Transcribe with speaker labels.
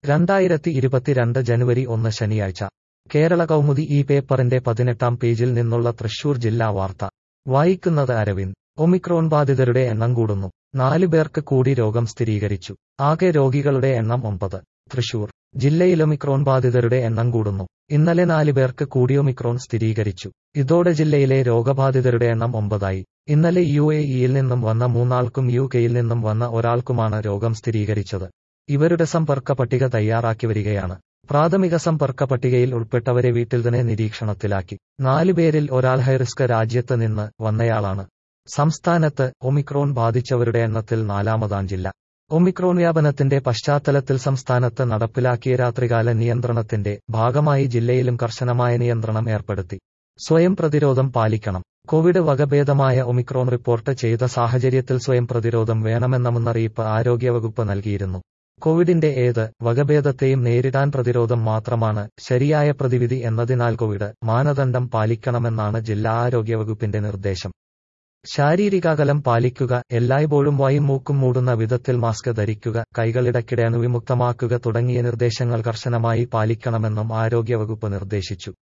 Speaker 1: രണ്ടായിരത്തി ഇരുപത്തിരണ്ട് ജനുവരി ഒന്ന് ശനിയാഴ്ച കേരള കൗമുദി ഈ പേപ്പറിന്റെ പതിനെട്ടാം പേജിൽ നിന്നുള്ള തൃശൂർ ജില്ലാ വാർത്ത വായിക്കുന്നത് അരവിന്ദ് ഒമിക്രോൺ ബാധിതരുടെ എണ്ണം കൂടുന്നു നാലു പേർക്ക് കൂടി രോഗം സ്ഥിരീകരിച്ചു ആകെ രോഗികളുടെ എണ്ണം ഒമ്പത് തൃശൂർ ജില്ലയിൽ ഒമിക്രോൺ ബാധിതരുടെ എണ്ണം കൂടുന്നു ഇന്നലെ നാല് പേർക്ക് കൂടി ഒമിക്രോൺ സ്ഥിരീകരിച്ചു ഇതോടെ ജില്ലയിലെ രോഗബാധിതരുടെ എണ്ണം ഒമ്പതായി ഇന്നലെ യു എ ഇയിൽ നിന്നും വന്ന മൂന്നാൾക്കും യു കെയിൽ നിന്നും വന്ന ഒരാൾക്കുമാണ് രോഗം സ്ഥിരീകരിച്ചത് ഇവരുടെ സമ്പർക്ക പട്ടിക തയ്യാറാക്കി വരികയാണ് പ്രാഥമിക സമ്പർക്ക പട്ടികയിൽ ഉൾപ്പെട്ടവരെ വീട്ടിൽ തന്നെ നിരീക്ഷണത്തിലാക്കി നാലുപേരിൽ ഒരാൾ ഹൈറിസ്ക് രാജ്യത്ത് നിന്ന് വന്നയാളാണ് സംസ്ഥാനത്ത് ഒമിക്രോൺ ബാധിച്ചവരുടെ എണ്ണത്തിൽ നാലാമതാം ജില്ല ഒമിക്രോൺ വ്യാപനത്തിന്റെ പശ്ചാത്തലത്തിൽ സംസ്ഥാനത്ത് നടപ്പിലാക്കിയ രാത്രികാല നിയന്ത്രണത്തിന്റെ ഭാഗമായി ജില്ലയിലും കർശനമായ നിയന്ത്രണം ഏർപ്പെടുത്തി സ്വയം പ്രതിരോധം പാലിക്കണം കോവിഡ് വകഭേദമായ ഒമിക്രോൺ റിപ്പോർട്ട് ചെയ്ത സാഹചര്യത്തിൽ സ്വയം പ്രതിരോധം വേണമെന്ന മുന്നറിയിപ്പ് ആരോഗ്യവകുപ്പ് നൽകിയിരുന്നു കോവിഡിന്റെ ഏത് വകഭേദത്തെയും നേരിടാൻ പ്രതിരോധം മാത്രമാണ് ശരിയായ പ്രതിവിധി എന്നതിനാൽ കോവിഡ് മാനദണ്ഡം പാലിക്കണമെന്നാണ് ജില്ലാ ആരോഗ്യവകുപ്പിന്റെ നിർദ്ദേശം ശാരീരികാകലം പാലിക്കുക എല്ലായ്പ്പോഴും വായും മൂക്കും മൂടുന്ന വിധത്തിൽ മാസ്ക് ധരിക്കുക കൈകളിടയ്ക്കിടെ അണുവിമുക്തമാക്കുക തുടങ്ങിയ നിർദ്ദേശങ്ങൾ കർശനമായി പാലിക്കണമെന്നും ആരോഗ്യവകുപ്പ് നിർദ്ദേശിച്ചു